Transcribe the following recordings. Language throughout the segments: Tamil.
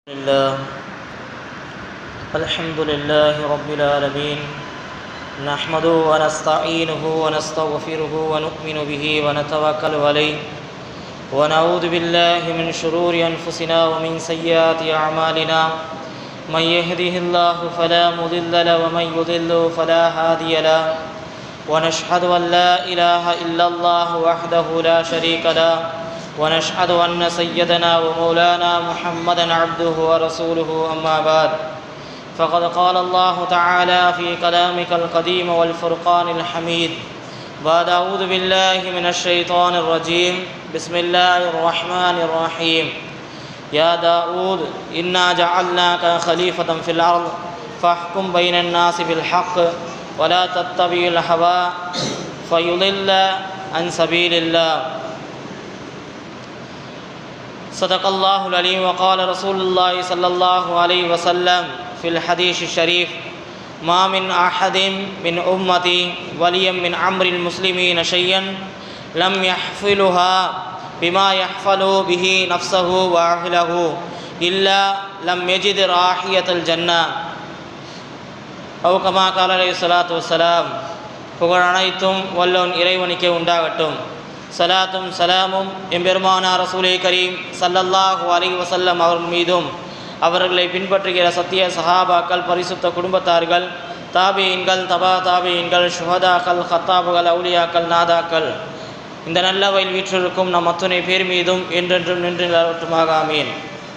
لله الحمد لله رب العالمين نحمده ونستعينه ونستغفره ونؤمن به ونتوكل عليه ونعوذ بالله من شرور أنفسنا ومن سيئات أعمالنا من يهده الله فلا مضل له ومن يضل فلا هادي له ونشهد أن لا إله إلا الله وحده لا شريك له ونشهد أن سيدنا ومولانا محمدا عبده ورسوله أما بعد فقد قال الله تعالى في كلامك القديم والفرقان الحميد بعد أعوذ بالله من الشيطان الرجيم بسم الله الرحمن الرحيم يا داود إنا جعلناك خليفة في الأرض فاحكم بين الناس بالحق ولا تتبع الهوى فيضل عن سبيل الله صدق الله العليم وقال رسول الله صلى الله عليه وسلم في الحديث الشريف ما من أحد من أمتي وليا من أمر المسلمين شيئا لم يحفلها بما يحفل به نفسه وأهله إلا لم يجد راحية الجنة أو كما قال عليه الصلاة والسلام புகழ் அனைத்தும் வல்லோன் இறைவனுக்கே உண்டாகட்டும் சலாத்தும் சலாமும் எம்பெருமானா ரசூலே கரீம் சல்லல்லாஹு அலி வசல்லம் அவர்கள் மீதும் அவர்களை பின்பற்றுகிற சத்திய சஹாபாக்கள் பரிசுத்த குடும்பத்தார்கள் தாபியின்கள் தபா தாபியின்கள் சுஹதாக்கள் ஹத்தாபுகள் அவுலியாக்கள் நாதாக்கள் இந்த நல்ல வயல் வீற்றிருக்கும் நம் அத்துணை பேர் மீதும் என்றென்றும் நின்று நிலவட்டுமாக ஆமீன்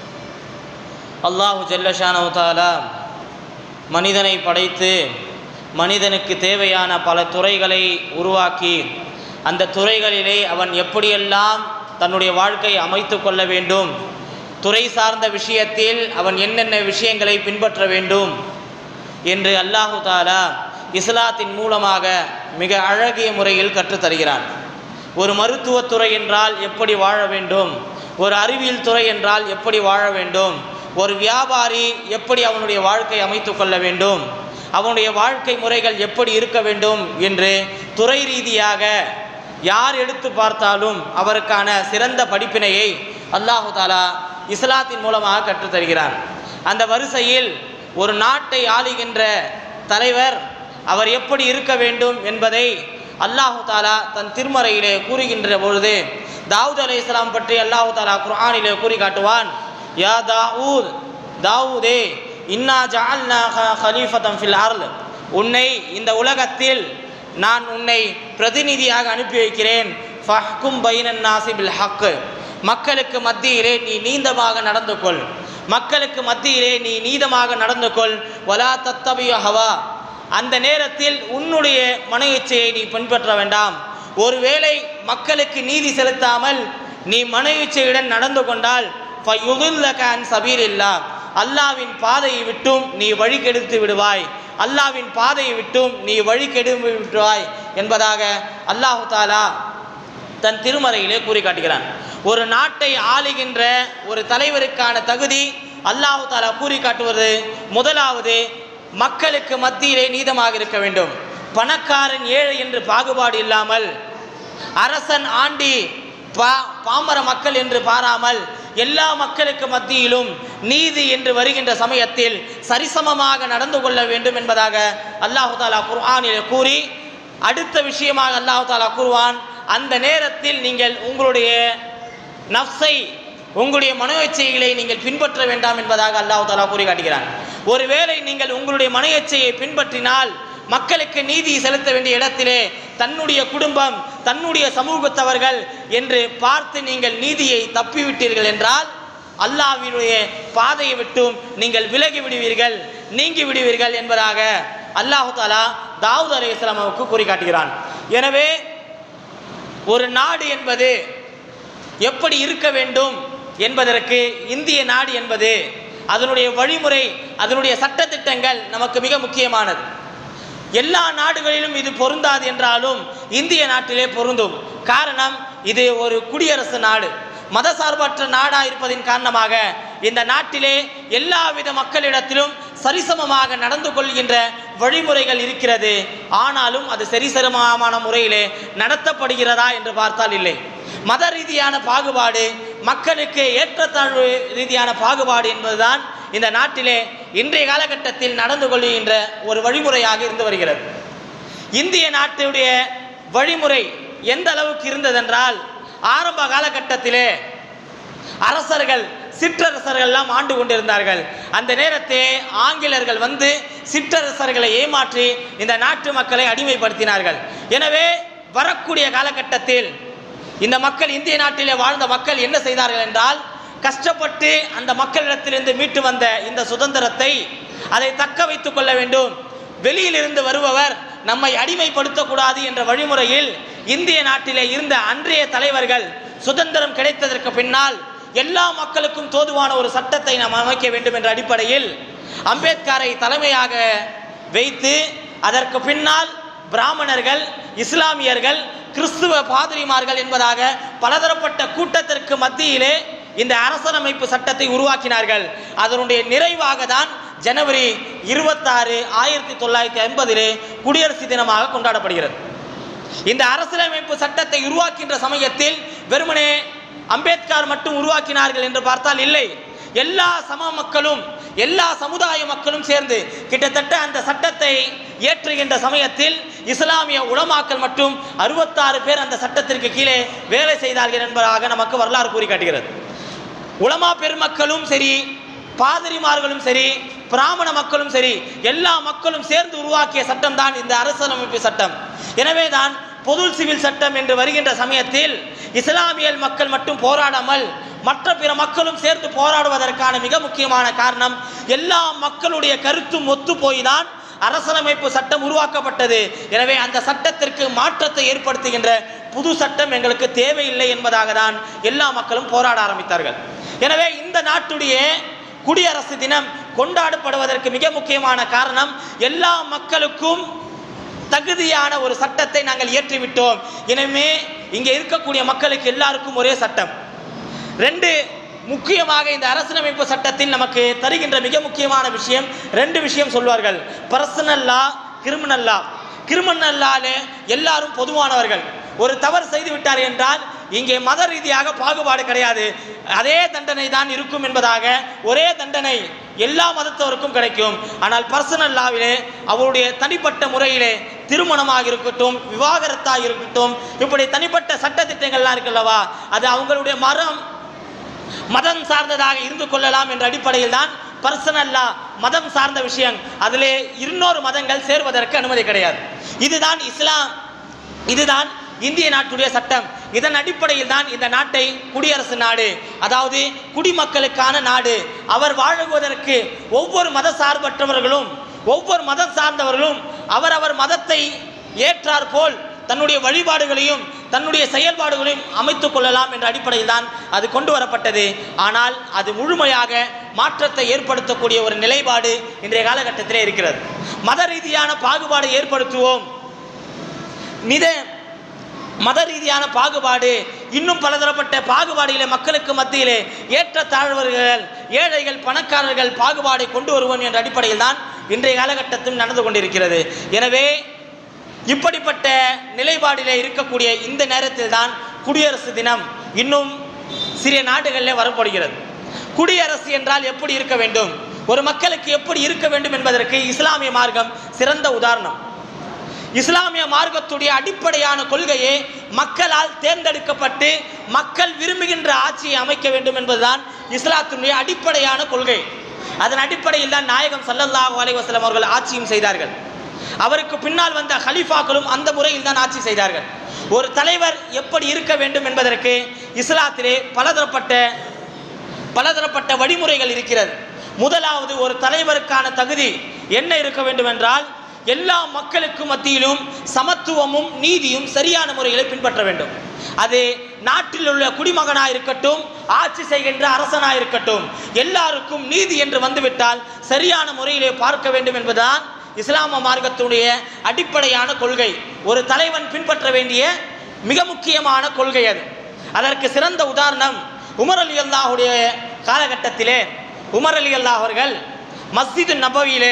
அல்லாஹு ஜல்லஷானவுதாலா மனிதனை படைத்து மனிதனுக்கு தேவையான பல துறைகளை உருவாக்கி அந்த துறைகளிலே அவன் எப்படியெல்லாம் தன்னுடைய வாழ்க்கை அமைத்து கொள்ள வேண்டும் துறை சார்ந்த விஷயத்தில் அவன் என்னென்ன விஷயங்களை பின்பற்ற வேண்டும் என்று அல்லாஹு தாலா இஸ்லாத்தின் மூலமாக மிக அழகிய முறையில் கற்றுத்தருகிறான் ஒரு மருத்துவத்துறை என்றால் எப்படி வாழ வேண்டும் ஒரு அறிவியல் துறை என்றால் எப்படி வாழ வேண்டும் ஒரு வியாபாரி எப்படி அவனுடைய வாழ்க்கை அமைத்து கொள்ள வேண்டும் அவனுடைய வாழ்க்கை முறைகள் எப்படி இருக்க வேண்டும் என்று துறை ரீதியாக யார் எடுத்து பார்த்தாலும் அவருக்கான சிறந்த படிப்பினையை அல்லாஹு தாலா இஸ்லாத்தின் மூலமாக கற்றுத்தருகிறான் அந்த வரிசையில் ஒரு நாட்டை ஆளுகின்ற தலைவர் அவர் எப்படி இருக்க வேண்டும் என்பதை அல்லாஹு தாலா தன் திருமறையிலே கூறுகின்ற பொழுது தாவூத் அலி இஸ்லாம் பற்றி அல்லாஹு தாலா குர்ஆனிலே கூறி காட்டுவான் யா தாவூத் தாவூதே இன்னா ஜால்னா ஹலீஃபதம் ஃபில் அர்ல் உன்னை இந்த உலகத்தில் நான் உன்னை பிரதிநிதியாக அனுப்பி வைக்கிறேன் ஃபஹ்கும் பைனன் நாசிபில் ஹக்கு மக்களுக்கு மத்தியிலே நீ நீந்தமாக நடந்து கொள் மக்களுக்கு மத்தியிலே நீ நீதமாக நடந்து கொள் வலா தத்தபிய ஹவா அந்த நேரத்தில் உன்னுடைய மன இச்சையை நீ பின்பற்ற வேண்டாம் ஒருவேளை மக்களுக்கு நீதி செலுத்தாமல் நீ மன இச்சையுடன் நடந்து கொண்டால் சபீர் இல்லா அல்லாவின் பாதையை விட்டும் நீ வழி கெடுத்து விடுவாய் அல்லாவின் பாதையை விட்டும் நீ வழி கெடு விடுவாய் என்பதாக அல்லாஹு தாலா தன் திருமறையிலே கூறி காட்டுகிறான் ஒரு நாட்டை ஆளுகின்ற ஒரு தலைவருக்கான தகுதி அல்லாஹு தாலா கூறி காட்டுவது முதலாவது மக்களுக்கு மத்தியிலே நீதமாக இருக்க வேண்டும் பணக்காரன் ஏழை என்று பாகுபாடு இல்லாமல் அரசன் ஆண்டி பா பாமர மக்கள் என்று பாராமல் எல்லா மக்களுக்கு மத்தியிலும் நீதி என்று வருகின்ற சமயத்தில் சரிசமமாக நடந்து கொள்ள வேண்டும் என்பதாக அல்லாஹு தாலா குர்ஆனில் கூறி அடுத்த விஷயமாக அல்லாஹு தாலா கூறுவான் அந்த நேரத்தில் நீங்கள் உங்களுடைய நஃப்ஸை உங்களுடைய மனோச்சைகளை நீங்கள் பின்பற்ற வேண்டாம் என்பதாக அல்லாஹு தாலா கூறி காட்டுகிறான் ஒருவேளை நீங்கள் உங்களுடைய மனோச்சையை பின்பற்றினால் மக்களுக்கு நீதி செலுத்த வேண்டிய இடத்திலே தன்னுடைய குடும்பம் தன்னுடைய சமூகத்தவர்கள் என்று பார்த்து நீங்கள் நீதியை தப்பிவிட்டீர்கள் என்றால் அல்லாவினுடைய பாதையை விட்டும் நீங்கள் விலகி விடுவீர்கள் நீங்கி விடுவீர்கள் என்பதாக அல்லாஹு தாலா தாவூத் அலி இஸ்லாமுக்கு கூறி காட்டுகிறான் எனவே ஒரு நாடு என்பது எப்படி இருக்க வேண்டும் என்பதற்கு இந்திய நாடு என்பது அதனுடைய வழிமுறை அதனுடைய சட்டத்திட்டங்கள் நமக்கு மிக முக்கியமானது எல்லா நாடுகளிலும் இது பொருந்தாது என்றாலும் இந்திய நாட்டிலே பொருந்தும் காரணம் இது ஒரு குடியரசு நாடு மதசார்பற்ற நாடாக இருப்பதின் காரணமாக இந்த நாட்டிலே எல்லாவித மக்களிடத்திலும் சரிசமமாக நடந்து கொள்கின்ற வழிமுறைகள் இருக்கிறது ஆனாலும் அது சரிசமமான முறையிலே நடத்தப்படுகிறதா என்று பார்த்தால் இல்லை மத ரீதியான பாகுபாடு மக்களுக்கு ஏற்றத்தாழ்வு ரீதியான பாகுபாடு என்பதுதான் இந்த நாட்டிலே இன்றைய காலகட்டத்தில் நடந்து கொள்கின்ற ஒரு வழிமுறையாக இருந்து வருகிறது இந்திய நாட்டுடைய வழிமுறை எந்த அளவுக்கு இருந்ததென்றால் ஆரம்ப காலகட்டத்திலே அரசர்கள் சிற்றரசர்கள்லாம் ஆண்டு கொண்டிருந்தார்கள் அந்த நேரத்தே ஆங்கிலர்கள் வந்து சிற்றரசர்களை ஏமாற்றி இந்த நாட்டு மக்களை அடிமைப்படுத்தினார்கள் எனவே வரக்கூடிய காலகட்டத்தில் இந்த மக்கள் இந்திய நாட்டிலே வாழ்ந்த மக்கள் என்ன செய்தார்கள் என்றால் கஷ்டப்பட்டு அந்த மக்களிடத்திலிருந்து மீட்டு வந்த இந்த சுதந்திரத்தை அதை தக்க வைத்துக் கொள்ள வேண்டும் வெளியிலிருந்து வருபவர் நம்மை அடிமைப்படுத்தக்கூடாது என்ற வழிமுறையில் இந்திய நாட்டிலே இருந்த அன்றைய தலைவர்கள் சுதந்திரம் கிடைத்ததற்கு பின்னால் எல்லா மக்களுக்கும் தோதுவான ஒரு சட்டத்தை நாம் அமைக்க வேண்டும் என்ற அடிப்படையில் அம்பேத்கரை தலைமையாக வைத்து அதற்கு பின்னால் பிராமணர்கள் இஸ்லாமியர்கள் கிறிஸ்துவ பாதிரிமார்கள் என்பதாக பலதரப்பட்ட கூட்டத்திற்கு மத்தியிலே இந்த அரசியலமைப்பு சட்டத்தை உருவாக்கினார்கள் அதனுடைய நிறைவாக தான் ஜனவரி இருபத்தாறு ஆயிரத்தி தொள்ளாயிரத்தி ஐம்பதிலே குடியரசு தினமாக கொண்டாடப்படுகிறது இந்த அரசியலமைப்பு சட்டத்தை உருவாக்கின்ற சமயத்தில் வெறுமனே அம்பேத்கர் மட்டும் உருவாக்கினார்கள் என்று பார்த்தால் இல்லை எல்லா சம மக்களும் எல்லா சமுதாய மக்களும் சேர்ந்து கிட்டத்தட்ட அந்த சட்டத்தை இயற்றுகின்ற சமயத்தில் இஸ்லாமிய உலமாக்கள் மட்டும் அறுபத்தாறு பேர் அந்த சட்டத்திற்கு கீழே வேலை செய்தார்கள் என்பதாக நமக்கு வரலாறு கூறி காட்டுகிறது உலமா பெருமக்களும் சரி பாதிரிமார்களும் சரி பிராமண மக்களும் சரி எல்லா மக்களும் சேர்ந்து உருவாக்கிய சட்டம் தான் இந்த அரசியலமைப்பு சட்டம் எனவே தான் பொது சிவில் சட்டம் என்று வருகின்ற சமயத்தில் இஸ்லாமியல் மக்கள் மட்டும் போராடாமல் மற்ற பிற மக்களும் சேர்ந்து போராடுவதற்கான மிக முக்கியமான காரணம் எல்லா மக்களுடைய கருத்தும் ஒத்து போய்தான் அரசியலமைப்பு சட்டம் உருவாக்கப்பட்டது எனவே அந்த சட்டத்திற்கு மாற்றத்தை ஏற்படுத்துகின்ற புது சட்டம் எங்களுக்கு தேவையில்லை என்பதாக தான் எல்லா மக்களும் போராட ஆரம்பித்தார்கள் எனவே இந்த நாட்டுடைய குடியரசு தினம் கொண்டாடப்படுவதற்கு மிக முக்கியமான காரணம் எல்லா மக்களுக்கும் தகுதியான ஒரு சட்டத்தை நாங்கள் இயற்றிவிட்டோம் எனவே இங்கே இருக்கக்கூடிய மக்களுக்கு எல்லாருக்கும் ஒரே சட்டம் ரெண்டு முக்கியமாக இந்த அரசியலமைப்பு சட்டத்தில் நமக்கு தருகின்ற மிக முக்கியமான விஷயம் ரெண்டு விஷயம் சொல்வார்கள் personal law criminal law criminal லாலே எல்லாரும் பொதுவானவர்கள் ஒரு தவறு செய்து விட்டார் என்றால் இங்கே மத ரீதியாக பாகுபாடு கிடையாது அதே தண்டனை தான் இருக்கும் என்பதாக ஒரே தண்டனை எல்லா மதத்தவருக்கும் கிடைக்கும் ஆனால் பர்சனல் லாவிலே அவருடைய தனிப்பட்ட முறையிலே திருமணமாக இருக்கட்டும் விவாகரத்தாக இருக்கட்டும் இப்படி தனிப்பட்ட சட்ட திட்டங்கள்லாம் இருக்குல்லவா அது அவங்களுடைய மரம் மதம் சார்ந்ததாக இருந்து கொள்ளலாம் என்ற அடிப்படையில் தான் பர்சனல்லா மதம் சார்ந்த விஷயம் அதிலே இன்னொரு மதங்கள் சேர்வதற்கு அனுமதி கிடையாது இதுதான் இஸ்லாம் இதுதான் இந்திய நாட்டுடைய சட்டம் இதன் அடிப்படையில் தான் இந்த நாட்டை குடியரசு நாடு அதாவது குடிமக்களுக்கான நாடு அவர் வாழுவதற்கு ஒவ்வொரு மத சார்பற்றவர்களும் ஒவ்வொரு மதம் சார்ந்தவர்களும் அவரவர் மதத்தை ஏற்றார் போல் தன்னுடைய வழிபாடுகளையும் தன்னுடைய செயல்பாடுகளையும் அமைத்துக் கொள்ளலாம் என்ற அடிப்படையில் தான் அது கொண்டு வரப்பட்டது ஆனால் அது முழுமையாக மாற்றத்தை ஏற்படுத்தக்கூடிய ஒரு நிலைப்பாடு இன்றைய காலகட்டத்திலே இருக்கிறது மத ரீதியான பாகுபாடு ஏற்படுத்துவோம் மித மத ரீதியான பாகுபாடு இன்னும் பலதரப்பட்ட பாகுபாடுகளை மக்களுக்கு மத்தியிலே ஏற்ற தாழ்வர்கள் ஏழைகள் பணக்காரர்கள் பாகுபாடை கொண்டு வருவோம் என்ற அடிப்படையில் தான் இன்றைய காலகட்டத்தில் நடந்து கொண்டிருக்கிறது எனவே இப்படிப்பட்ட நிலைப்பாடிலே இருக்கக்கூடிய இந்த நேரத்தில் தான் குடியரசு தினம் இன்னும் சிறிய நாடுகளிலே வரப்படுகிறது குடியரசு என்றால் எப்படி இருக்க வேண்டும் ஒரு மக்களுக்கு எப்படி இருக்க வேண்டும் என்பதற்கு இஸ்லாமிய மார்க்கம் சிறந்த உதாரணம் இஸ்லாமிய மார்க்கத்துடைய அடிப்படையான கொள்கையே மக்களால் தேர்ந்தெடுக்கப்பட்டு மக்கள் விரும்புகின்ற ஆட்சியை அமைக்க வேண்டும் என்பதுதான் இஸ்லாத்தினுடைய அடிப்படையான கொள்கை அதன் அடிப்படையில் தான் நாயகம் ஸல்லல்லாஹு அலைஹி வஸல்லம் அவர்கள் ஆட்சியும் செய்தார்கள் அவருக்கு பின்னால் வந்த ஹலீஃபாக்களும் அந்த முறையில் தான் ஆட்சி செய்தார்கள் ஒரு தலைவர் எப்படி இருக்க வேண்டும் என்பதற்கு இஸ்லாத்திலே பலதரப்பட்ட பலதரப்பட்ட வழிமுறைகள் இருக்கிறது முதலாவது ஒரு தலைவருக்கான தகுதி என்ன இருக்க வேண்டும் என்றால் எல்லா மக்களுக்கு மத்தியிலும் சமத்துவமும் நீதியும் சரியான முறைகளை பின்பற்ற வேண்டும் அது நாட்டில் உள்ள குடிமகனாக இருக்கட்டும் ஆட்சி செய்கின்ற அரசனாக இருக்கட்டும் எல்லாருக்கும் நீதி என்று வந்துவிட்டால் சரியான முறையிலே பார்க்க வேண்டும் என்பதுதான் இஸ்லாம மார்க்கத்துடைய அடிப்படையான கொள்கை ஒரு தலைவன் பின்பற்ற வேண்டிய மிக முக்கியமான கொள்கை அது அதற்கு சிறந்த உதாரணம் உமர் அலி அல்லாஹுடைய காலகட்டத்திலே உமர் அலி அல்லாஹ் அவர்கள் மஸ்ஜிது நபவியிலே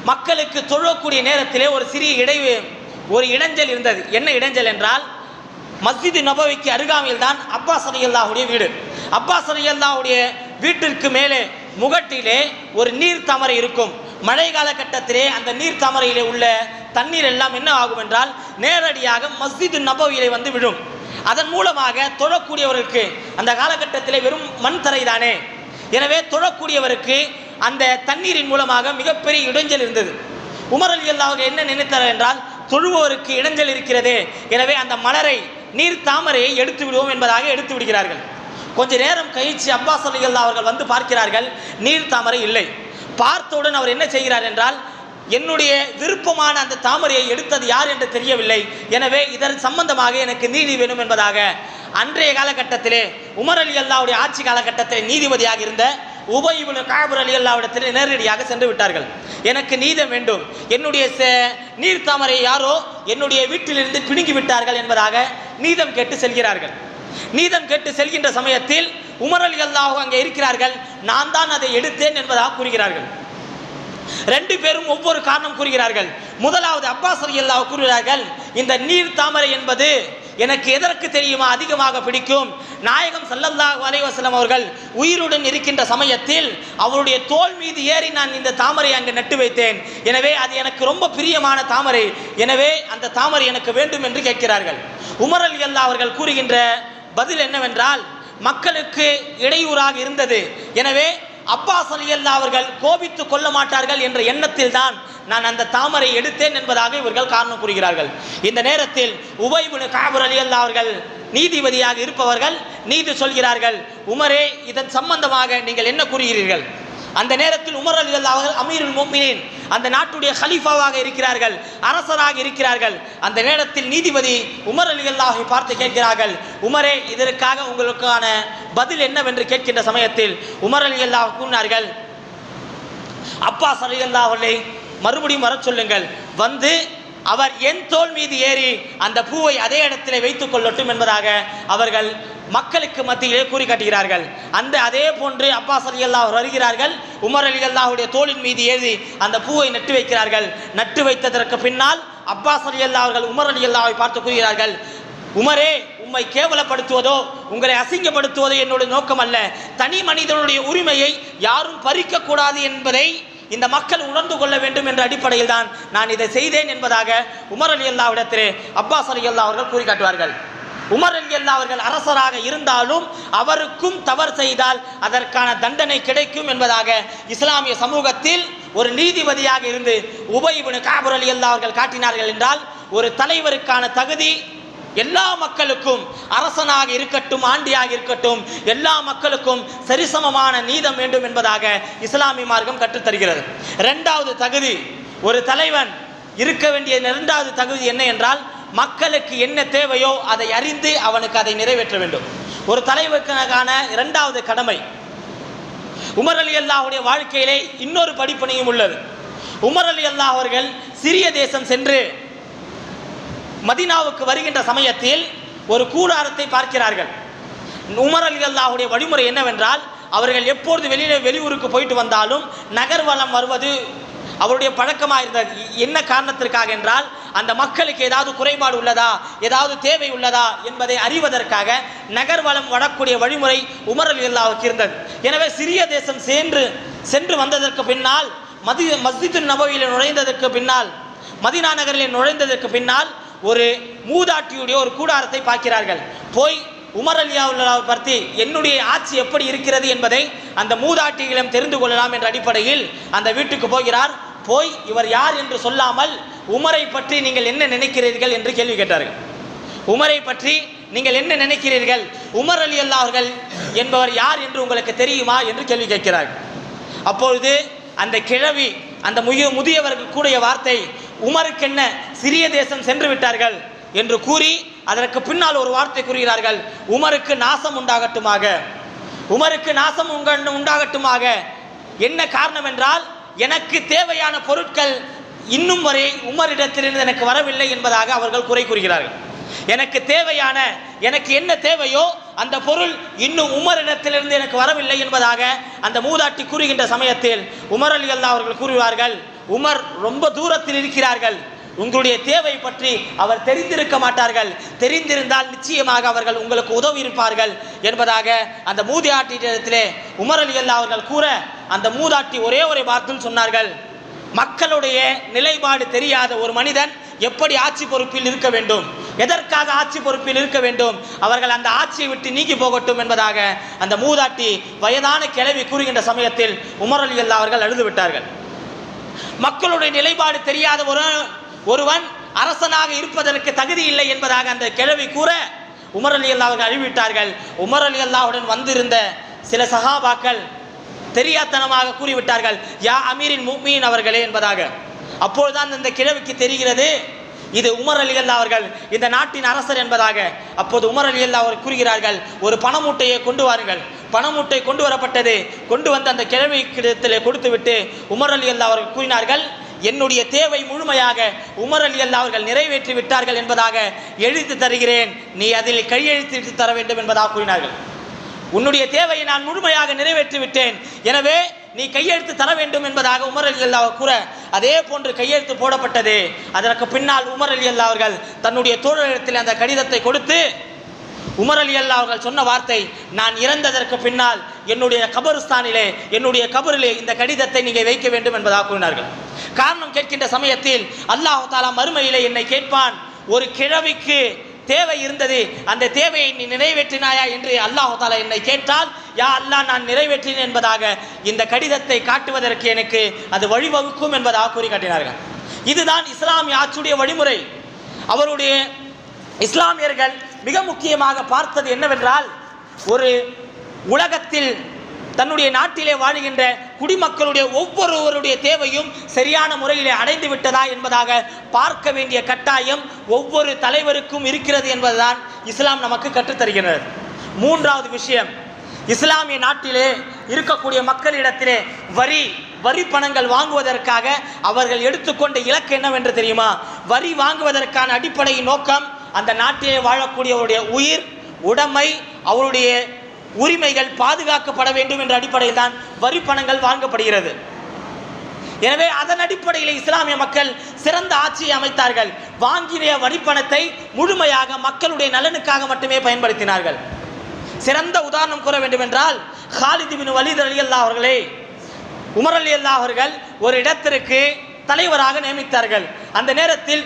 மக்களுக்கு தொழக்கூடிய நேரத்திலே ஒரு சிறிய இடை ஒரு இடைஞ்சல் இருந்தது என்ன இடைஞ்சல் என்றால் மஸ்ஜிது நபவிக்கு அருகாமையில் தான் அப்பாஸ் அலி அல்லாஹுடைய வீடு அப்பாஸ் அலி அல்லாஹுடைய வீட்டிற்கு மேலே முகட்டிலே ஒரு நீர் தாமரை இருக்கும் மழை காலகட்டத்திலே அந்த நீர் தாமரையிலே உள்ள தண்ணீர் எல்லாம் என்ன ஆகும் என்றால் நேரடியாக மஸ்ஜிது நபவியிலே வந்து விழும் அதன் மூலமாக தொழக்கூடியவருக்கு அந்த காலகட்டத்திலே வெறும் மண் தரை தானே எனவே தொழக்கூடியவருக்கு அந்த தண்ணீரின் மூலமாக மிகப்பெரிய இடைஞ்சல் இருந்தது உமர் அலி அல்லாஹ் என்ன நினைத்தார் என்றால் தொழுவோருக்கு இடைஞ்சல் இருக்கிறதே எனவே அந்த மலரை நீர் தாமரையை எடுத்து விடுவோம் என்பதாக எடுத்து விடுகிறார்கள் கொஞ்ச நேரம் கழிச்சு அப்பாஸ் அலி அல்லாஹ் அவர்கள் வந்து பார்க்கிறார்கள் நீர் தாமரை இல்லை பார்த்தவுடன் அவர் என்ன செய்கிறார் என்றால் என்னுடைய விருப்பமான அந்த தாமரையை எடுத்தது யார் என்று தெரியவில்லை எனவே இதன் சம்பந்தமாக எனக்கு நீதி வேணும் என்பதாக அன்றைய காலகட்டத்திலே உமர் அலி அல்லாவுடைய ஆட்சி காலகட்டத்தில் நீதிபதியாக இருந்த உபயிபுல் காபர் அலி அல்லாவிடத்தில் நேரடியாக சென்று விட்டார்கள் எனக்கு நீதம் வேண்டும் என்னுடைய சே- நீர் தாமரை யாரோ என்னுடைய வீட்டிலிருந்து பிடுங்கி விட்டார்கள் என்பதாக நீதம் கேட்டு செல்கிறார்கள் நீதம் கேட்டு செல்கின்ற சமயத்தில் உமர் அலி அல்லாஹ் அங்கே இருக்கிறார்கள் நான் தான் அதை எடுத்தேன் என்பதாக கூறுகிறார்கள் ரெண்டு பேரும் ஒவ்வொரு காரணம் கூறுகிறார்கள் முதலாவது அப்பாஸ் அலி அல்லாஹ் கூறுகிறார்கள் இந்த நீர் தாமரை என்பது எனக்கு எதற்கு தெரியுமா அதிகமாக பிடிக்கும் நாயகம் ஸல்லல்லாஹு அலைஹி வஸல்லம் அவர்கள் உயிருடன் இருக்கின்ற சமயத்தில் அவருடைய தோல் மீது ஏறி நான் இந்த தாமரை அங்கு நட்டு வைத்தேன் எனவே அது எனக்கு ரொம்ப பிரியமான தாமரை எனவே அந்த தாமரை எனக்கு வேண்டும் என்று கேட்கிறார்கள் உமர் அலி அல்லாஹ் அவர்கள் கூறுகின்ற பதில் என்னவென்றால் மக்களுக்கு இடையூறாக இருந்தது எனவே அப்பாஸ் அலி அல்லாஹ் அவர்கள் கோபித்து கொள்ள மாட்டார்கள் என்ற எண்ணத்தில் தான் நான் அந்த தாமரை எடுத்தேன் என்பதாக இவர்கள் காரணம் கூறுகிறார்கள் இந்த நேரத்தில் உபைபுனு காபர் அலி அல்லாஹ் அவர்கள் நீதிபதியாக இருப்பவர்கள் நீதி சொல்கிறார்கள் உமரே இதன் சம்பந்தமாக நீங்கள் என்ன கூறுகிறீர்கள் அந்த நேரத்தில் உமர் அலி அல்லாஹ் அவர்கள் அமீருல் முஃமினீன் அந்த நாட்டுடைய ஹலீஃபாவாக இருக்கிறார்கள் அரசராக இருக்கிறார்கள் அந்த நேரத்தில் நீதிபதி உமர் அலி அல்லாஹை பார்த்து கேட்கிறார்கள் உமரே இதற்காக உங்களுக்கான பதில் என்னவென்று கேட்கின்ற சமயத்தில் உமர் அலி அல்லாஹ் கூறினார்கள் அப்பாஸ் அலி அல்லாஹ் அவர்களை மறுபடியும் வரச் சொல்லுங்கள் வந்து அவர் என் தோல் மீது ஏறி அந்த பூவை அதே இடத்திலே வைத்துக் கொள்ளட்டும் என்பதாக அவர்கள் மக்களுக்கு மத்தியிலே கூறி காட்டுகிறார்கள் அந்த அதே போன்று அப்பாஸ் அலி அல்லாஹ் வருகிறார்கள் உமர் அலி அல்லாஹுடைய தோளின் மீது ஏறி அந்த பூவை நட்டு வைக்கிறார்கள் நட்டு வைத்ததற்கு பின்னால் அப்பாஸ் அலி அல்லாஹ் அவர்கள் உமர் அலி அல்லாஹை பார்த்து கூறுகிறார்கள் உமரே உம்மை கேவலப்படுத்துவதோ உங்களை அசிங்கப்படுத்துவதோ என்னுடைய நோக்கம் அல்ல தனி மனிதனுடைய உரிமையை யாரும் பறிக்க கூடாது என்பதை இந்த மக்கள் உணர்ந்து கொள்ள வேண்டும் என்ற அடிப்படையில் தான் நான் இதை செய்தேன் என்பதாக உமர் அலி அல்லாவிடத்திலே அப்பாஸ் அலி அல்லா அவர்கள் கூறி காட்டுவார்கள் உமர் அலி அல்லா அவர்கள் அரசராக இருந்தாலும் அவருக்கும் தவறு செய்தால் அதற்கான தண்டனை கிடைக்கும் என்பதாக இஸ்லாமிய சமூகத்தில் ஒரு நீதிபதியாக இருந்து உபயிபுனு காபர் அலி அல்லா அவர்கள் காட்டினார்கள் என்றால் ஒரு தலைவருக்கான தகுதி எல்லா மக்களுக்கும் அரசனாக இருக்கட்டும் ஆண்டியாக இருக்கட்டும் எல்லா மக்களுக்கும் சரிசமமான நீதம் வேண்டும் என்பதாக இஸ்லாமிய மார்க்கம் கற்றுத்தருகிறது இரண்டாவது தகுதி ஒரு தலைவன் இருக்க வேண்டிய இரண்டாவது தகுதி என்ன என்றால் மக்களுக்கு என்ன தேவையோ அதை அறிந்து அவனுக்கு அதை நிறைவேற்ற வேண்டும் ஒரு தலைவருக்கான இரண்டாவது கடமை உமர் அலி அல்லாஹ்வுடைய வாழ்க்கையிலே இன்னொரு படிப்பனையும் உள்ளது உமர் அலி அல்லாஹ் அவர்கள் சிறிய தேசம் சென்று மதீனாவுக்கு வருகின்ற சமயத்தில் ஒரு கூடாரத்தை பார்க்கிறார்கள் உமர் அலி அல்லாஹுடைய வழிமுறை என்னவென்றால் அவர்கள் எப்பொழுது வெளியில வெளியூருக்கு போயிட்டு வந்தாலும் நகர்வலம் வருவது அவருடைய பழக்கமாக இருந்தது என்ன காரணத்திற்காக என்றால் அந்த மக்களுக்கு ஏதாவது குறைபாடு உள்ளதா ஏதாவது தேவை உள்ளதா என்பதை அறிவதற்காக நகர்வலம் வரக்கூடிய வழிமுறை உமர் அலி அல்லாஹுக்கு இருந்தது எனவே சிறிய தேசம் சென்று சென்று வந்ததற்கு பின்னால் மதி மஸ்ஜிது நபவியில் நுழைந்ததற்கு பின்னால் மதினா நகரில் நுழைந்ததற்கு பின்னால் ஒரு மூதாட்டியுடைய ஒரு கூடாரத்தை பார்க்கிறார்கள் போய் உமர் அலியாவுல்லாவை பற்றி என்னுடைய ஆட்சி எப்படி இருக்கிறது என்பதை அந்த மூதாட்டிகளிடம் தெரிந்து கொள்ளலாம் என்ற அடிப்படையில் அந்த வீட்டுக்கு போகிறார் போய் இவர் யார் என்று சொல்லாமல் உமரை பற்றி நீங்கள் என்ன நினைக்கிறீர்கள் என்று கேள்வி கேட்டார்கள் உமரை பற்றி நீங்கள் என்ன நினைக்கிறீர்கள் உமர் அலி அல்லா அவர்கள் என்பவர் யார் என்று உங்களுக்கு தெரியுமா என்று கேள்வி கேட்கிறார்கள் அப்பொழுது அந்த கிழவி அந்த முய முதியவர்கள் கூடிய வார்த்தை உமருக்கு என்ன சிறிய தேசம் சென்று விட்டார்கள் என்று கூறி அதற்கு பின்னால் ஒரு வார்த்தை கூறுகிறார்கள் உமருக்கு நாசம் உண்டாகட்டுமாக உமருக்கு நாசம் உங்க- உண்டாகட்டுமாக என்ன காரணம் என்றால் எனக்கு தேவையான பொருட்கள் இன்னும் வரை உமரிடத்திலிருந்து எனக்கு வரவில்லை என்பதாக அவர்கள் குறை கூறுகிறார்கள் எனக்கு தேவையான எனக்கு என்ன தேவையோ அந்த பொருள் இன்னும் உமரிடத்திலிருந்து எனக்கு வரவில்லை என்பதாக அந்த மூதாட்டி கூறுகின்ற சமயத்தில் உமர் அலி அல்லா அவர்கள் கூறுவார்கள் உமர் ரொம்ப தூரத்தில் இருக்கிறார்கள் உங்களுடைய தேவை பற்றி அவர் தெரிந்திருக்க மாட்டார்கள் தெரிந்திருந்தால் நிச்சயமாக அவர்கள் உங்களுக்கு உதவி இருப்பார்கள் என்பதாக அந்த மூதாட்டியிடத்திலே உமர் அலி அல்லா அவர்கள் கூற அந்த மூதாட்டி ஒரே ஒரு வார்த்தையில் சொன்னார்கள் மக்களுடைய நிலைப்பாடு தெரியாத ஒரு மனிதன் எப்படி ஆட்சி பொறுப்பில் இருக்க வேண்டும் எதற்காக ஆட்சி பொறுப்பில் இருக்க வேண்டும் அவர்கள் அந்த ஆட்சியை விட்டு நீங்கி போகட்டும் என்பதாக அந்த மூதாட்டி வயதான கிளவி கூறுகின்ற சமயத்தில் உமர் அலி அல்லா அவர்கள் அழுது விட்டார்கள் மக்களுடைய நிலைப்பாடு தெரியாத ஒரு ஒருவன் அரசனாக இருப்பதற்கு தகுதி இல்லை என்பதாக அந்த கிழவி கூற உமர் அலி அல்லா அவர்கள் அறிவித்தார்கள் உமர் அலி அல்லாவுடன் வந்திருந்த சில சகாபாக்கள் தெரியாத்தனமாக கூறிவிட்டார்கள் யா அமீரின் முக்மீன் அவர்களே என்பதாக அப்பொழுதுதான் இந்த கிழவிக்கு தெரிகிறது இது உமர் அலி அல்லா அவர்கள் இந்த நாட்டின் அரசர் என்பதாக அப்போது உமர் அலி அல்லா அவர் கூறுகிறார்கள் ஒரு பணமூட்டையை கொண்டு வாருங்கள் பணமூட்டை கொண்டு வரப்பட்டது கொண்டு வந்து அந்த கிழவி கிடத்திலே கொடுத்துவிட்டு உமர் அலி அல்லா அவர்கள் கூறினார்கள் என்னுடைய தேவை முழுமையாக உமர் அலி அல்லா அவர்கள் நிறைவேற்றி விட்டார்கள் என்பதாக எழுதி தருகிறேன் நீ அதில் கையெழுத்திட்டு தர வேண்டும் என்பதாக கூறினார்கள் உன்னுடைய தேவையை நான் முழுமையாக நிறைவேற்றி விட்டேன் எனவே நீ கையெழுத்து தர வேண்டும் என்பதாக உமர் அலி அல்லா கூற அதே போன்று கையெழுத்து போடப்பட்டது அதற்கு பின்னால் உமர் அலி அல்லா அவர்கள் தன்னுடைய தோழரிடத்தில் அந்த கடிதத்தை கொடுத்து உமர் அலி அல்லா அவர்கள் சொன்ன வார்த்தை நான் இறந்ததற்கு பின்னால் என்னுடைய கபருஸ்தானிலே என்னுடைய கபரிலே இந்த கடிதத்தை நீங்கள் வைக்க வேண்டும் என்பதாக கூறினார்கள் காரணம் கேட்கின்ற சமயத்தில் அல்லாஹ் தாலா மறுமையிலே என்னை கேட்பான் ஒரு கிழவிக்கு தேவை இருந்தது அந்த தேவையை நீ நிறைவேற்றினாயா என்று அல்லாஹ் தாலா என்னை கேட்டால் யா அல்லாஹ் நான் நிறைவேற்றினேன் என்பதாக இந்த கடிதத்தை காட்டுவதற்கு எனக்கு அது வழிவகுக்கும் என்பதாக கூறி காட்டினார்கள் இதுதான் இஸ்லாமிய ஆட்சியுடைய வழிமுறை அவருடைய இஸ்லாமியர்கள் மிக முக்கியமாக பார்த்தது என்னவென்றால் ஒரு உலகத்தில் தன்னுடைய நாட்டிலே வாழுகின்ற குடிமக்களுடைய ஒவ்வொருவருடைய தேவையும் சரியான முறையிலே அடைந்து விட்டதா என்பதாக பார்க்க வேண்டிய கட்டாயம் ஒவ்வொரு தலைவருக்கும் இருக்கிறது என்பதுதான் இஸ்லாம் நமக்கு கற்றுத்தருகிறது மூன்றாவது விஷயம் இஸ்லாமிய நாட்டிலே இருக்கக்கூடிய மக்களிடத்திலே வரி வரி பணங்கள் வாங்குவதற்காக அவர்கள் எடுத்துக்கொண்ட இலக்கு என்னவென்று தெரியுமா வரி வாங்குவதற்கான அடிப்படை நோக்கம் அந்த நாட்டிலே வாழக்கூடியவருடைய உயிர் உடைமை அவருடைய உரிமைகள் பாதுகாக்கப்பட வேண்டும் என்ற அடிப்படையில் தான் வரி பணங்கள் வாங்கப்படுகிறது எனவே அதன் அடிப்படையில் இஸ்லாமிய மக்கள் சிறந்த ஆட்சியை அமைத்தார்கள் வாங்கிய வரிப்பணத்தை முழுமையாக மக்களுடைய நலனுக்காக மட்டுமே பயன்படுத்தினார்கள் சிறந்த உதாரணம் கூற வேண்டும் என்றால் ஹாலித் பின் வலித் அலி அல்லா அவர்களே உமர் அலி அல்லா அவர்கள் ஒரு இடத்திற்கு தலைவராக நியமித்தார்கள் அந்த நேரத்தில்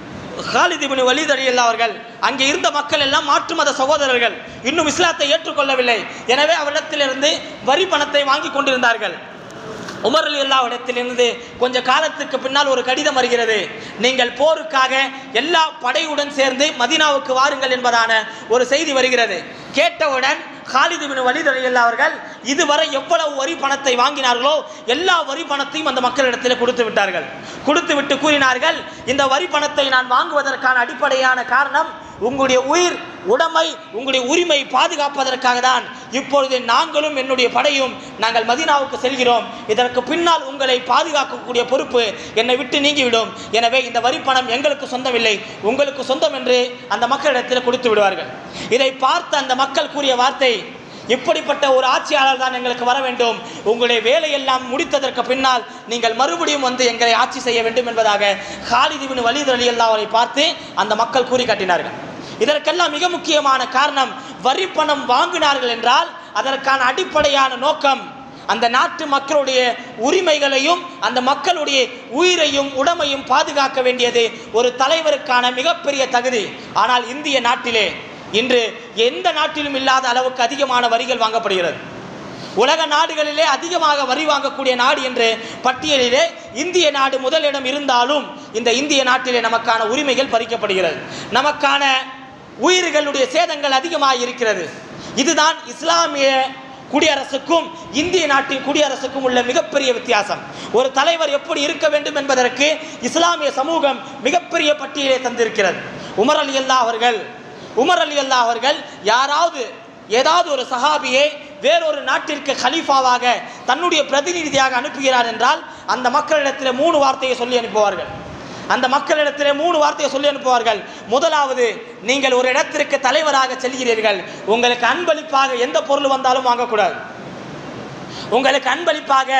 ஹாலித் பின் வலித் அலி அல்லா அவர்கள் அங்கே இருந்த மக்கள் எல்லாம் மாற்று மத சகோதரர்கள் இன்னும் இஸ்லாத்தை ஏற்றுக்கொள்ளவில்லை எனவே அவரிடத்திலிருந்து வரி பணத்தை வாங்கி கொண்டிருந்தார்கள் உமர் அலி அல்லாவிடத்திலிருந்து கொஞ்ச காலத்துக்கு பின்னால் ஒரு கடிதம் வருகிறது நீங்கள் போருக்காக எல்லா படையுடன் சேர்ந்து மதீனாவுக்கு வாருங்கள் என்பதான ஒரு செய்தி வருகிறது கேட்டவுடன் காலிது பின் வலித் அலி அல்லா அவர்கள் இதுவரை எவ்வளவு வரி பணத்தை வாங்கினார்களோ எல்லா வரி பணத்தையும் அந்த மக்களிடத்தில் கொடுத்து விட்டார்கள் கொடுத்து விட்டு கூறினார்கள் இந்த வரி பணத்தை நான் வாங்குவதற்கான அடிப்படையான காரணம் உங்களுடைய உயிர் உடைமை உங்களுடைய உரிமை பாதுகாப்பதற்காக தான் இப்பொழுது நாங்களும் என்னுடைய படையும் நாங்கள் மதீனாவுக்கு செல்கிறோம் இதற்கு பின்னால் உங்களை பாதுகாக்கக்கூடிய பொறுப்பு என்னை விட்டு நீங்கிவிடும் எனவே இந்த வரி பணம் எங்களுக்கு சொந்தமில்லை உங்களுக்கு சொந்தம் என்று அந்த மக்களிடத்தில் கொடுத்து விடுவார்கள் இதை பார்த்த அந்த மக்கள் கூறிய வார்த்தை இப்படிப்பட்ட ஒரு ஆட்சியாளர் தான் எங்களுக்கு வர வேண்டும் உங்களுடைய வேலையெல்லாம் முடித்ததற்கு பின்னால் நீங்கள் மறுபடியும் வந்து எங்களை ஆட்சி செய்ய வேண்டும் என்பதாக ஹாலிதிபின் வலிது அலி அல்லாவை பார்த்து அந்த மக்கள் கூறி காட்டினார்கள் இதற்கெல்லாம் மிக முக்கியமான காரணம் வரி பணம் வாங்கினார்கள் என்றால் அதற்கான அடிப்படையான நோக்கம் அந்த நாட்டு மக்களுடைய உரிமைகளையும் அந்த மக்களுடைய உயிரையும் உடமையும் பாதுகாக்க வேண்டியது ஒரு தலைவருக்கான மிகப்பெரிய தகுதி ஆனால் இந்திய நாட்டிலே இன்று எந்த நாட்டிலும் இல்லாத அளவுக்கு அதிகமான வரிகள் வாங்கப்படுகிறது உலக நாடுகளிலே அதிகமாக வரி வாங்கக்கூடிய நாடு என்று பட்டியலிலே இந்திய நாடு முதலிடம் இருந்தாலும் இந்த இந்திய நாட்டிலே நமக்கான உரிமைகள் பறிக்கப்படுகிறது நமக்கான உயிர்களுடைய சேதங்கள் அதிகமாக இருக்கிறது இதுதான் இஸ்லாமிய குடியரசுக்கும் இந்திய நாட்டின் குடியரசுக்கும் உள்ள மிகப்பெரிய வித்தியாசம் ஒரு தலைவர் எப்படி இருக்க வேண்டும் என்பதற்கு இஸ்லாமிய சமூகம் மிகப்பெரிய பட்டியலை தந்திருக்கிறது உமர் அலி அல்லா அவர்கள் உமர் அலி அல்லா அவர்கள் யாராவது ஏதாவது ஒரு சஹாபியை வேறொரு நாட்டிற்கு கலீஃபாவாக தன்னுடைய பிரதிநிதியாக அனுப்புகிறார் என்றால் அந்த மக்களிடத்தில் மூணு வார்த்தையை சொல்லி அனுப்புவார்கள் அந்த மக்களிடத்தில் மூணு வார்த்தையை சொல்லி அனுப்புவார்கள் முதலாவது நீங்கள் ஒரு இடத்திற்கு தலைவராக செல்கிறீர்கள் உங்களுக்கு அன்பளிப்பாக எந்த பொருள் வந்தாலும் வாங்கக்கூடாது உங்களுக்கு அன்பளிப்பாக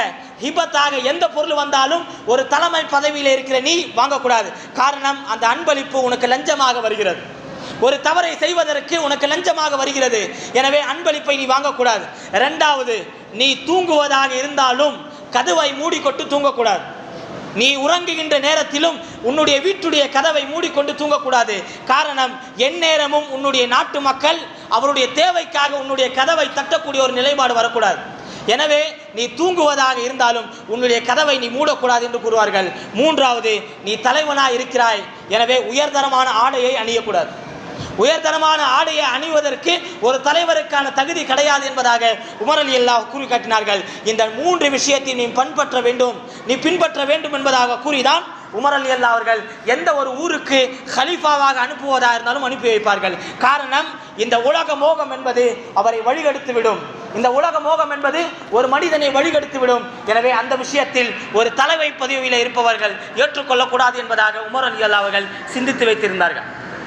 ஹிபத்தாக எந்த பொருள் வந்தாலும் ஒரு தலைமை பதவியில் இருக்கிற நீ வாங்கக்கூடாது காரணம் அந்த அன்பளிப்பு உனக்கு லஞ்சமாக வருகிறது ஒரு தவறை செய்வதற்கு உனக்கு லஞ்சமாக வருகிறது எனவே அன்பளிப்பை நீ வாங்கக்கூடாது இரண்டாவது நீ தூங்குவதாக இருந்தாலும் கதவை மூடிக்கொண்டு தூங்கக்கூடாது நீ உறங்குகின்ற நேரத்திலும் உன்னுடைய வீட்டுடைய கதவை மூடிக்கொண்டு தூங்கக்கூடாது காரணம் எந்நேரமும் உன்னுடைய நாட்டு மக்கள் அவருடைய தேவைக்காக உன்னுடைய கதவை தட்டக்கூடிய ஒரு நிலைப்பாடு வரக்கூடாது எனவே நீ தூங்குவதாக இருந்தாலும் உன்னுடைய கதவை நீ மூடக்கூடாது என்று கூறுவார்கள் மூன்றாவது நீ தலைவனாக இருக்கிறாய் எனவே உயர்தரமான ஆடையை அணியக்கூடாது உயர்தரமான ஆடையை அணிவதற்கு ஒரு தலைவருக்கான தகுதி கிடையாது என்பதாக உமர் அலி அல்லாஹ் கூறி காட்டினார்கள் இந்த மூன்று விஷயத்தை நீ பண்பற்ற வேண்டும் நீ பின்பற்ற வேண்டும் என்பதாக கூறிதான் உமர் அலி அல்லா அவர்கள் எந்த ஒரு ஊருக்கு ஹலீஃபாவாக அனுப்புவதாக இருந்தாலும் அனுப்பி வைப்பார்கள் காரணம் இந்த உலக மோகம் என்பது அவரை வழிகெடுத்து விடும் இந்த உலக மோகம் என்பது ஒரு மனிதனை வழிகெடுத்து விடும் எனவே அந்த விஷயத்தில் ஒரு தலைமை பதவியில் இருப்பவர்கள் ஏற்றுக்கொள்ளக்கூடாது என்பதாக உமர் அலி அல்லா அவர்கள் சிந்தித்து வைத்திருந்தார்கள்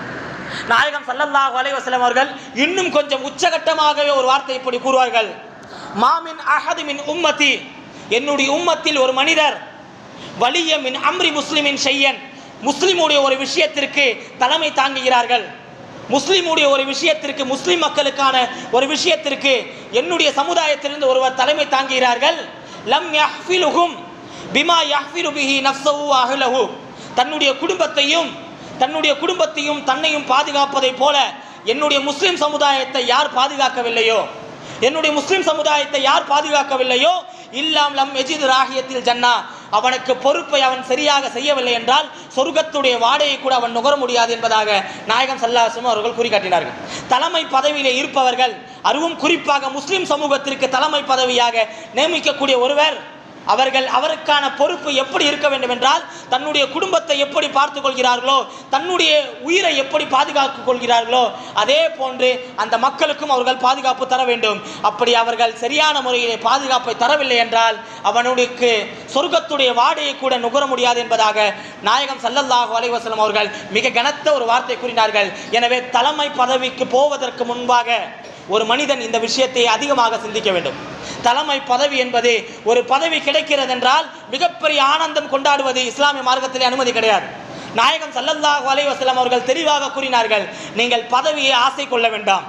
நாயகம் சல்லல்லாஹு அலைஹி வஸல்லம் அவர்கள் இன்னும் கொஞ்சம் உச்சகட்டமாகவே ஒரு வார்த்தை இப்படி கூறுவார்கள் மாமின் அஹது மின் உம்மதி என்னுடைய உம்மத்தில் ஒரு மனிதர் வலிய மின் அம்ரி முஸ்லிமின் ஷையன் முஸ்லிமுடைய ஒரு விஷயத்திற்கு தலைமை தாங்குகிறார்கள் முஸ்லிமுடைய ஒரு விஷயத்திற்கு முஸ்லிம் மக்களுக்கான ஒரு விஷயத்திற்கு என்னுடைய சமுதாயத்திலிருந்து ஒருவர் தலைமை தாங்குகிறார்கள் லம் யஹ்ஃபிலுஹும் பிமா யஹ்ஃபிலு பிஹி நஃப்ஸஹு வ அஹ்லஹு தன்னுடைய குடும்பத்தையும் தன்னுடைய குடும்பத்தையும் தன்னையும் பாதுகாப்பதைப் போல என்னுடைய முஸ்லிம் சமுதாயத்தை யார் பாதுகாக்கவில்லையோ என்னுடைய முஸ்லிம் சமுதாயத்தை யார் பாதுகாக்கவில்லையோ இல்லாம் லம் எஜித் ராகியத்தில் ஜன்னா அவனுக்கு பொறுப்பை அவன் சரியாக செய்யவில்லை என்றால் சொர்க்கத்துடைய வாடையை கூட அவன் நுகர முடியாது என்பதாக நாயகம் சல்லாசம் அவர்கள் குறிக்காட்டினார்கள் தலைமை பதவியிலே இருப்பவர்கள் அதுவும் குறிப்பாக முஸ்லிம் சமூகத்திற்கு தலைமை பதவியாக நியமிக்கக்கூடிய ஒருவர் அவர்கள் அவருக்கான பொறுப்பு எப்படி இருக்க வேண்டும் என்றால் தன்னுடைய குடும்பத்தை எப்படி பார்த்து கொள்கிறார்களோ தன்னுடைய உயிரை எப்படி பாதுகாத்துக் கொள்கிறார்களோ அதே போன்று அந்த மக்களுக்கும் அவர்கள் பாதுகாப்பு தர வேண்டும் அப்படி அவர்கள் சரியான முறையிலே பாதுகாப்பை தரவில்லை என்றால் அவனுக்கு சொர்க்கத்துடைய வாடையை கூட நுகர முடியாது என்பதாக நாயகம் சல்லல்லாஹு அலைஹி வஸல்லம் அவர்கள் மிக கனத்த ஒரு வார்த்தை கூறினார்கள் எனவே தலைமை பதவிக்கு போவதற்கு முன்பாக ஒரு மனிதன் இந்த விஷயத்தை அதிகமாக சிந்திக்க வேண்டும் தலைமை பதவி என்பது ஒரு பதவி கிடைக்கிறது என்றால் மிகப்பெரிய ஆனந்தம் கொண்டாடுவது இஸ்லாமிய மார்க்கத்திலே அனுமதி கிடையாது நாயகம் சல்லல்லாஹு அலைஹி வஸல்லம் அவர்கள் தெளிவாக கூறினார்கள் நீங்கள் பதவியை ஆசை கொள்ள வேண்டாம்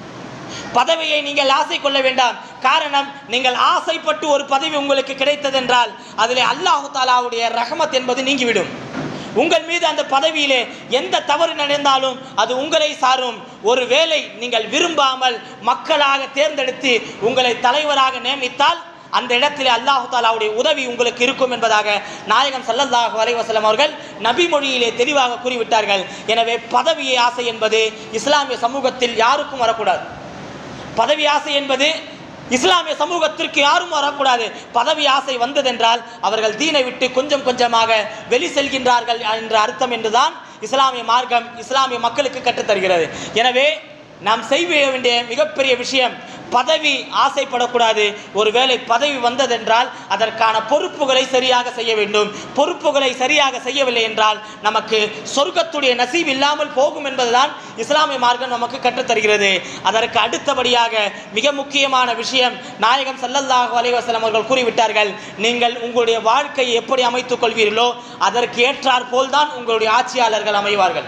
பதவியை நீங்கள் ஆசை கொள்ள வேண்டாம் காரணம் நீங்கள் ஆசைப்பட்டு ஒரு பதவி உங்களுக்கு கிடைத்ததென்றால் அதிலே அல்லாஹு தாலாவுடைய ரஹமத் என்பது நீங்கிவிடும் உங்கள் மீது அந்த பதவியிலே எந்த தவறு நடந்தாலும் அது உங்களை சாரும் ஒருவேளை நீங்கள் விரும்பாமல் மக்களாக தேர்ந்தெடுத்து உங்களை தலைவராக நியமித்தால் அந்த இடத்திலே அல்லாஹு தாலாவுடைய உதவி உங்களுக்கு இருக்கும் என்பதாக நாயகம் சல்லல்லாஹு அலைஹி வஸல்லம் அவர்கள் நபி மொழியிலே தெளிவாக கூறிவிட்டார்கள் எனவே பதவியை ஆசை என்பது இஸ்லாமிய சமூகத்தில் யாருக்கும் வரக்கூடாது பதவி ஆசை என்பது இஸ்லாமிய சமூகத்திற்கு யாரும் வரக்கூடாது பதவி ஆசை வந்ததென்றால் அவர்கள் தீனை விட்டு கொஞ்சம் கொஞ்சமாக வெளி செல்கின்றார்கள் என்ற அர்த்தம் என்றுதான் இஸ்லாமிய மார்க்கம் இஸ்லாமிய மக்களுக்கு கற்றுத்தருகிறது எனவே நாம் செய்ய வேண்டிய மிகப்பெரிய விஷயம் பதவி ஆசைப்படக்கூடாது ஒருவேளை பதவி வந்ததென்றால் அதற்கான பொறுப்புகளை சரியாக செய்ய வேண்டும் பொறுப்புகளை சரியாக செய்யவில்லை என்றால் நமக்கு சொர்க்கத்துடைய நசீப் இல்லாமல் போகும் என்பதுதான் இஸ்லாமிய மார்க்கம் நமக்கு கற்றுத்தருகிறது அதற்கு அடுத்தபடியாக மிக முக்கியமான விஷயம் நாயகம் ஸல்லல்லாஹு அலைஹி வஸல்லம் அவர்கள் கூறிவிட்டார்கள் நீங்கள் உங்களுடைய வாழ்க்கையை எப்படி அமைத்துக் கொள்வீர்களோ அதற்கு ஏற்றாற் போல்தான் உங்களுடைய ஆட்சியாளர்கள் அமைவார்கள்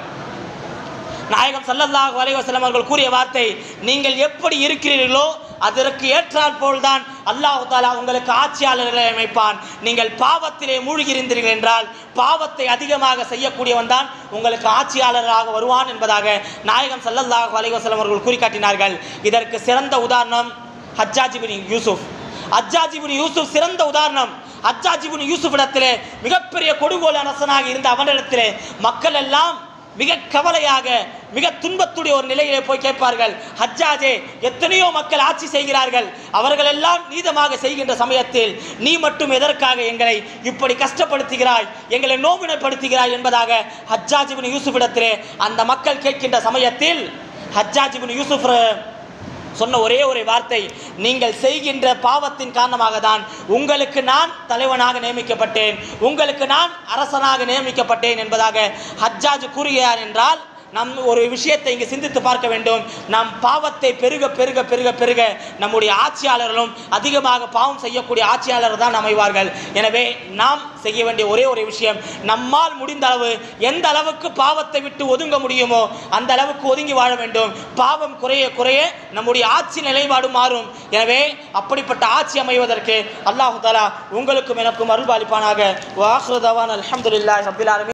நாயகம் ஸல்லல்லாஹு அலைஹி வஸல்லம் அவர்கள் கூறிய வார்த்தை நீங்கள் எப்படி இருக்கிறீர்களோ அதற்கு ஏற்றாற் போல்தான் அல்லாஹு தாலா உங்களுக்கு ஆட்சியாளர்களை அமைப்பான் நீங்கள் பாவத்திலே மூழ்கியிருந்தீர்கள் என்றால் பாவத்தை அதிகமாக செய்யக்கூடியவன் தான் உங்களுக்கு ஆட்சியாளராக வருவான் என்பதாக நாயகம் ஸல்லல்லாஹு அலைஹி வஸல்லம் அவர்கள் குறிக்காட்டினார்கள் இதற்கு சிறந்த உதாரணம் ஹஜ்ஜாஜ் பின் யூசுப் ஹஜ்ஜாஜ் பின் யூசுப் சிறந்த உதாரணம் ஹஜ்ஜாஜ் பின் யூசுப் இடத்திலே மிகப்பெரிய கொடுங்கோல் அரசனாக இருந்த அவனிடத்திலே மக்கள் எல்லாம் மிக கவலையாக மிக துன்பத்துடைய ஒரு நிலையிலே போய் கேட்பார்கள் ஹஜ்ஜாஜே எத்தனையோ மக்கள் ஆட்சி செய்கிறார்கள் அவர்கள் எல்லாம் நீதமாக செய்கின்ற சமயத்தில் நீ மட்டும் எதற்காக எங்களை இப்படி கஷ்டப்படுத்துகிறாய் எங்களை நோவினைப்படுத்துகிறாய் என்பதாக ஹஜ்ஜாஜ் இப்னு யூசுஃபிடத்திலே அந்த மக்கள் கேட்கின்ற சமயத்தில் ஹஜ்ஜாஜ் இப்னு யூசுஃப் சொன்ன ஒரே ஒரு வார்த்தை நீங்கள் செய்கின்ற பாவத்தின் காரணமாக தான் உங்களுக்கு நான் தலைவனாக நியமிக்கப்பட்டேன் உங்களுக்கு நான் அரசனாக நியமிக்கப்பட்டேன் என்பதாக ஹஜ்ஜாஜ் கூறுகிறார் என்றால் நம் ஒரு விஷயத்தை இங்கு சிந்தித்து பார்க்க வேண்டும் நம் பாவத்தை பெருக பெருக பெருக பெருக நம்முடைய ஆட்சியாளர்களும் அதிகமாக பாவம் செய்யக்கூடிய ஆட்சியாளர் தான் அமைவார்கள் எனவே நாம் செய்ய வேண்டிய ஒரே ஒரு விஷயம் நம்மால் முடிந்த அளவு எந்த அளவுக்கு பாவத்தை விட்டு ஒதுங்க முடியுமோ அந்த அளவுக்கு ஒதுங்கி வாழ வேண்டும் பாவம் குறைய குறைய நம்முடைய ஆட்சி நிலைப்பாடு மாறும் எனவே அப்படிப்பட்ட ஆட்சி அமைவதற்கு அல்லாஹு தாலா உங்களுக்கும் எனக்கும் அருள்பாலிப்பானாக வாஹ்ருதவான் அல்ஹம்துலில்லாஹி ரப்பில் ஆலமீன்